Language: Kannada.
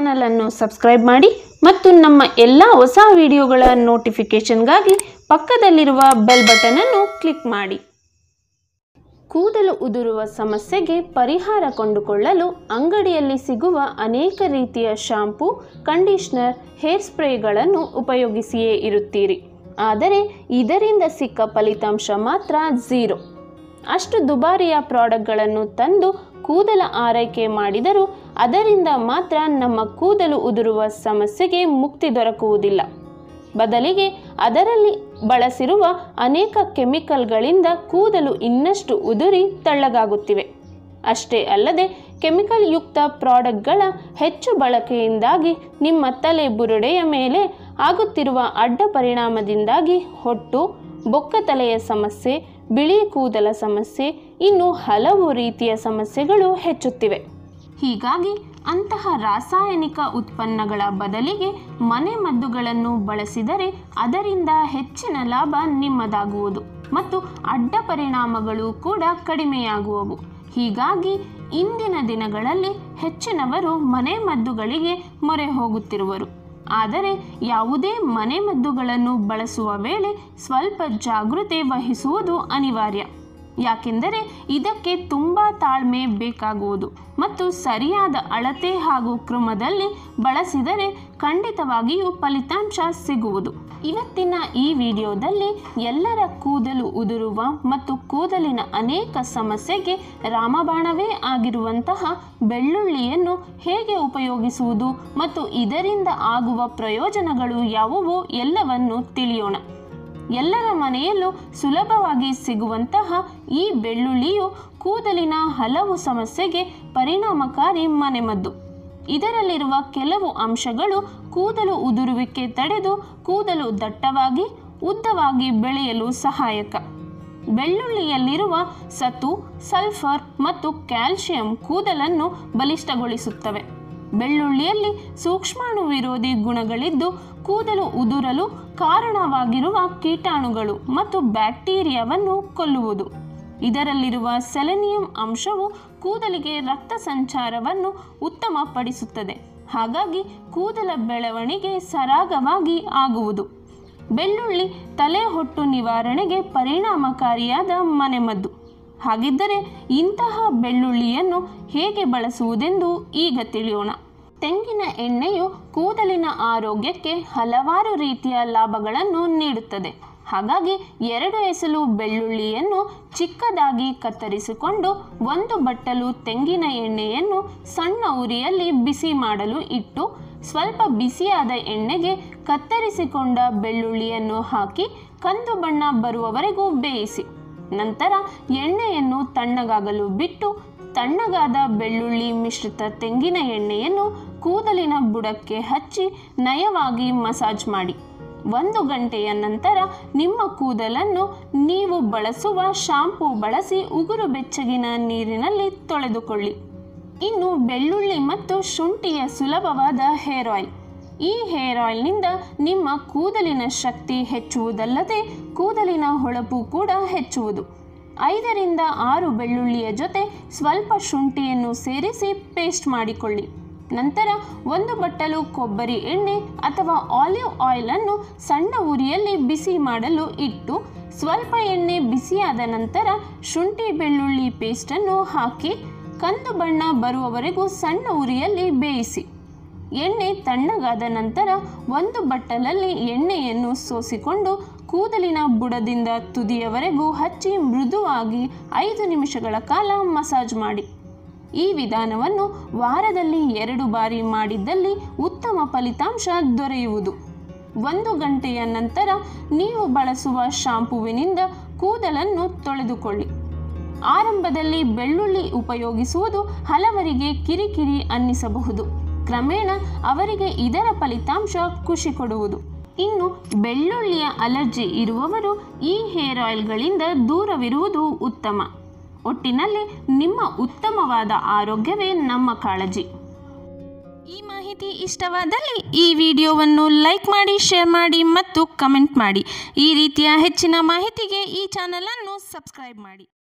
ಚಾನಲನ್ನು ಸಬ್ಸ್ಕ್ರೈಬ್ ಮಾಡಿ ಮತ್ತು ನಮ್ಮ ಎಲ್ಲ ಹೊಸ ವಿಡಿಯೋಗಳ ನೋಟಿಫಿಕೇಷನ್ಗಾಗಿ ಪಕ್ಕದಲ್ಲಿರುವ ಬೆಲ್ ಬಟನನ್ನು ಕ್ಲಿಕ್ ಮಾಡಿ ಕೂದಲು ಉದುರುವ ಸಮಸ್ಯೆಗೆ ಪರಿಹಾರ ಕೊಂಡುಕೊಳ್ಳಲು ಅಂಗಡಿಯಲ್ಲಿ ಸಿಗುವ ಅನೇಕ ರೀತಿಯ ಶಾಂಪೂ ಕಂಡೀಷ್ನರ್ ಹೇರ್ ಸ್ಪ್ರೇಗಳನ್ನು ಉಪಯೋಗಿಸಿಯೇ ಇರುತ್ತೀರಿ ಆದರೆ ಇದರಿಂದ ಸಿಕ್ಕ ಫಲಿತಾಂಶ ಮಾತ್ರ ಝೀರೋ ಅಷ್ಟು ದುಬಾರಿಯ ಪ್ರಾಡಕ್ಟ್ಗಳನ್ನು ತಂದು ಕೂದಲ ಆರೈಕೆ ಮಾಡಿದರೂ ಅದರಿಂದ ಮಾತ್ರ ನಮ್ಮ ಕೂದಲು ಉದುರುವ ಸಮಸ್ಯೆಗೆ ಮುಕ್ತಿ ದೊರಕುವುದಿಲ್ಲ ಬದಲಿಗೆ ಅದರಲ್ಲಿ ಬಳಸಿರುವ ಅನೇಕ ಕೆಮಿಕಲ್ಗಳಿಂದ ಕೂದಲು ಇನ್ನಷ್ಟು ಉದುರಿ ತಳ್ಳಗಾಗುತ್ತಿವೆ ಅಷ್ಟೇ ಅಲ್ಲದೆ ಕೆಮಿಕಲ್ ಯುಕ್ತ ಪ್ರಾಡಕ್ಟ್ಗಳ ಹೆಚ್ಚು ಬಳಕೆಯಿಂದಾಗಿ ನಿಮ್ಮ ತಲೆ ಬುರುಡೆಯ ಮೇಲೆ ಆಗುತ್ತಿರುವ ಅಡ್ಡ ಪರಿಣಾಮದಿಂದಾಗಿ ಹೊಟ್ಟು ಬೊಕ್ಕ ತಲೆಯ ಸಮಸ್ಯೆ ಬಿಳಿ ಕೂದಲ ಸಮಸ್ಯೆ ಇನ್ನು ಹಲವು ರೀತಿಯ ಸಮಸ್ಯೆಗಳು ಹೆಚ್ಚುತ್ತಿವೆ ಹೀಗಾಗಿ ಅಂತಹ ರಾಸಾಯನಿಕ ಉತ್ಪನ್ನಗಳ ಬದಲಿಗೆ ಮನೆ ಮದ್ದುಗಳನ್ನು ಬಳಸಿದರೆ ಅದರಿಂದ ಹೆಚ್ಚಿನ ಲಾಭ ನಿಮ್ಮದಾಗುವುದು ಮತ್ತು ಅಡ್ಡ ಪರಿಣಾಮಗಳು ಕೂಡ ಕಡಿಮೆಯಾಗುವವು ಹೀಗಾಗಿ ಇಂದಿನ ದಿನಗಳಲ್ಲಿ ಹೆಚ್ಚಿನವರು ಮನೆ ಮದ್ದುಗಳಿಗೆ ಮೊರೆ ಹೋಗುತ್ತಿರುವರು ಆದರೆ ಯಾವುದೇ ಮನೆ ಮದ್ದುಗಳನ್ನು ಬಳಸುವ ವೇಳೆ ಸ್ವಲ್ಪ ಜಾಗೃತೆ ವಹಿಸುವುದು ಅನಿವಾರ್ಯ ಯಾಕೆಂದರೆ ಇದಕ್ಕೆ ತುಂಬ ತಾಳ್ಮೆ ಬೇಕಾಗುವುದು ಮತ್ತು ಸರಿಯಾದ ಅಳತೆ ಹಾಗೂ ಕ್ರಮದಲ್ಲಿ ಬಳಸಿದರೆ ಖಂಡಿತವಾಗಿಯೂ ಫಲಿತಾಂಶ ಸಿಗುವುದು ಇವತ್ತಿನ ಈ ವಿಡಿಯೋದಲ್ಲಿ ಎಲ್ಲರ ಕೂದಲು ಉದುರುವ ಮತ್ತು ಕೂದಲಿನ ಅನೇಕ ಸಮಸ್ಯೆಗೆ ರಾಮಬಾಣವೇ ಆಗಿರುವಂತಹ ಬೆಳ್ಳುಳ್ಳಿಯನ್ನು ಹೇಗೆ ಉಪಯೋಗಿಸುವುದು ಮತ್ತು ಇದರಿಂದ ಆಗುವ ಪ್ರಯೋಜನಗಳು ಯಾವುವು ಎಲ್ಲವನ್ನು ತಿಳಿಯೋಣ ಎಲ್ಲರ ಮನೆಯಲ್ಲೂ ಸುಲಭವಾಗಿ ಸಿಗುವಂತಹ ಈ ಬೆಳ್ಳುಳ್ಳಿಯು ಕೂದಲಿನ ಹಲವು ಸಮಸ್ಯೆಗೆ ಪರಿಣಾಮಕಾರಿ ಮನೆಮದ್ದು ಇದರಲ್ಲಿರುವ ಕೆಲವು ಅಂಶಗಳು ಕೂದಲು ಉದುರುವಿಕೆ ತಡೆದು ಕೂದಲು ದಟ್ಟವಾಗಿ ಉದ್ದವಾಗಿ ಬೆಳೆಯಲು ಸಹಾಯಕ ಬೆಳ್ಳುಳ್ಳಿಯಲ್ಲಿರುವ ಸತು ಸಲ್ಫರ್ ಮತ್ತು ಕ್ಯಾಲ್ಸಿಯಂ ಕೂದಲನ್ನು ಬಲಿಷ್ಠಗೊಳಿಸುತ್ತವೆ ಬೆಳ್ಳುಳ್ಳಿಯಲ್ಲಿ ಸೂಕ್ಷ್ಮಾಣು ವಿರೋಧಿ ಗುಣಗಳಿದ್ದು ಕೂದಲು ಉದುರಲು ಕಾರಣವಾಗಿರುವ ಕೀಟಾಣುಗಳು ಮತ್ತು ಬ್ಯಾಕ್ಟೀರಿಯಾವನ್ನು ಕೊಲ್ಲುವುದು ಇದರಲ್ಲಿರುವ ಸೆಲೆನಿಯಂ ಅಂಶವು ಕೂದಲಿಗೆ ರಕ್ತ ಸಂಚಾರವನ್ನು ಉತ್ತಮಪಡಿಸುತ್ತದೆ ಹಾಗಾಗಿ ಕೂದಲ ಬೆಳವಣಿಗೆ ಸರಾಗವಾಗಿ ಆಗುವುದು ಬೆಳ್ಳುಳ್ಳಿ ತಲೆ ಹೊಟ್ಟು ನಿವಾರಣೆಗೆ ಪರಿಣಾಮಕಾರಿಯಾದ ಮನೆಮದ್ದು ಹಾಗಿದ್ದರೆ ಇಂತಹ ಬೆಳ್ಳುಳ್ಳಿಯನ್ನು ಹೇಗೆ ಬಳಸುವುದೆಂದು ಈಗ ತಿಳಿಯೋಣ ತೆಂಗಿನ ಎಣ್ಣೆಯು ಕೂದಲಿನ ಆರೋಗ್ಯಕ್ಕೆ ಹಲವಾರು ರೀತಿಯ ಲಾಭಗಳನ್ನು ನೀಡುತ್ತದೆ ಹಾಗಾಗಿ ಎರಡು ಎಸಲು ಬೆಳ್ಳುಳ್ಳಿಯನ್ನು ಚಿಕ್ಕದಾಗಿ ಕತ್ತರಿಸಿಕೊಂಡು ಒಂದು ಬಟ್ಟಲು ತೆಂಗಿನ ಎಣ್ಣೆಯನ್ನು ಸಣ್ಣ ಉರಿಯಲ್ಲಿ ಬಿಸಿ ಮಾಡಲು ಇಟ್ಟು ಸ್ವಲ್ಪ ಬಿಸಿಯಾದ ಎಣ್ಣೆಗೆ ಕತ್ತರಿಸಿಕೊಂಡ ಬೆಳ್ಳುಳ್ಳಿಯನ್ನು ಹಾಕಿ ಕಂದು ಬಣ್ಣ ಬರುವವರೆಗೂ ಬೇಯಿಸಿ ನಂತರ ಎಣ್ಣೆಯನ್ನು ತಣ್ಣಗಾಗಲು ಬಿಟ್ಟು ತಣ್ಣಗಾದ ಬೆಳ್ಳುಳ್ಳಿ ಮಿಶ್ರಿತ ತೆಂಗಿನ ಎಣ್ಣೆಯನ್ನು ಕೂದಲಿನ ಬುಡಕ್ಕೆ ಹಚ್ಚಿ ನಯವಾಗಿ ಮಸಾಜ್ ಮಾಡಿ ಒಂದು ಗಂಟೆಯ ನಂತರ ನಿಮ್ಮ ಕೂದಲನ್ನು ನೀವು ಬಳಸುವ ಶಾಂಪೂ ಬಳಸಿ ಉಗುರು ಬೆಚ್ಚಗಿನ ನೀರಿನಲ್ಲಿ ತೊಳೆದುಕೊಳ್ಳಿ ಇನ್ನು ಬೆಳ್ಳುಳ್ಳಿ ಮತ್ತು ಶುಂಠಿಯ ಸುಲಭವಾದ ಹೇರ್ ಆಯಿಲ್ ಈ ಹೇರ್ ಆಯಿಲ್ನಿಂದ ನಿಮ್ಮ ಕೂದಲಿನ ಶಕ್ತಿ ಹೆಚ್ಚುವುದಲ್ಲದೆ ಕೂದಲಿನ ಹೊಳಪು ಕೂಡ ಹೆಚ್ಚುವುದು ಐದರಿಂದ ಆರು ಬೆಳ್ಳುಳ್ಳಿಯ ಜೊತೆ ಸ್ವಲ್ಪ ಶುಂಠಿಯನ್ನು ಸೇರಿಸಿ ಪೇಸ್ಟ್ ಮಾಡಿಕೊಳ್ಳಿ ನಂತರ ಒಂದು ಬಟ್ಟಲು ಕೊಬ್ಬರಿ ಎಣ್ಣೆ ಅಥವಾ ಆಲಿವ್ ಆಯಿಲನ್ನು ಸಣ್ಣ ಉರಿಯಲ್ಲಿ ಬಿಸಿ ಮಾಡಲು ಇಟ್ಟು ಸ್ವಲ್ಪ ಎಣ್ಣೆ ಬಿಸಿಯಾದ ನಂತರ ಶುಂಠಿ ಬೆಳ್ಳುಳ್ಳಿ ಪೇಸ್ಟನ್ನು ಹಾಕಿ ಕಂದು ಬಣ್ಣ ಬರುವವರೆಗೂ ಸಣ್ಣ ಉರಿಯಲ್ಲಿ ಬೇಯಿಸಿ ಎಣ್ಣೆ ತಣ್ಣಗಾದ ನಂತರ ಒಂದು ಬಟ್ಟಲಲ್ಲಿ ಎಣ್ಣೆಯನ್ನು ಸೋಸಿಕೊಂಡು ಕೂದಲಿನ ಬುಡದಿಂದ ತುದಿಯವರೆಗೂ ಹಚ್ಚಿ ಮೃದುವಾಗಿ ಐದು ನಿಮಿಷಗಳ ಕಾಲ ಮಸಾಜ್ ಮಾಡಿ ಈ ವಿಧಾನವನ್ನು ವಾರದಲ್ಲಿ ಎರಡು ಬಾರಿ ಮಾಡಿದ್ದಲ್ಲಿ ಉತ್ತಮ ಫಲಿತಾಂಶ ದೊರೆಯುವುದು ಒಂದು ಗಂಟೆಯ ನಂತರ ನೀವು ಬಳಸುವ ಶಾಂಪೂವಿನಿಂದ ಕೂದಲನ್ನು ತೊಳೆದುಕೊಳ್ಳಿ ಆರಂಭದಲ್ಲಿ ಬೆಳ್ಳುಳ್ಳಿ ಉಪಯೋಗಿಸುವುದು ಹಲವರಿಗೆ ಕಿರಿಕಿರಿ ಅನ್ನಿಸಬಹುದು ಕ್ರಮೇಣ ಅವರಿಗೆ ಇದರ ಫಲಿತಾಂಶ ಖುಷಿ ಕೊಡುವುದು ಇನ್ನು ಬೆಳ್ಳುಳ್ಳಿಯ ಅಲರ್ಜಿ ಇರುವವರು ಈ ಹೇರ್ ಆಯಿಲ್ಗಳಿಂದ ದೂರವಿರುವುದು ಉತ್ತಮ ಒಟ್ಟಿನಲ್ಲಿ ನಿಮ್ಮ ಉತ್ತಮವಾದ ಆರೋಗ್ಯವೇ ನಮ್ಮ ಕಾಳಜಿ ಈ ಮಾಹಿತಿ ಇಷ್ಟವಾದಲ್ಲಿ ಈ ವಿಡಿಯೋವನ್ನು ಲೈಕ್ ಮಾಡಿ ಶೇರ್ ಮಾಡಿ ಮತ್ತು ಕಮೆಂಟ್ ಮಾಡಿ ಈ ರೀತಿಯ ಹೆಚ್ಚಿನ ಮಾಹಿತಿಗೆ ಈ ಚಾನಲನ್ನು ಸಬ್ಸ್ಕ್ರೈಬ್ ಮಾಡಿ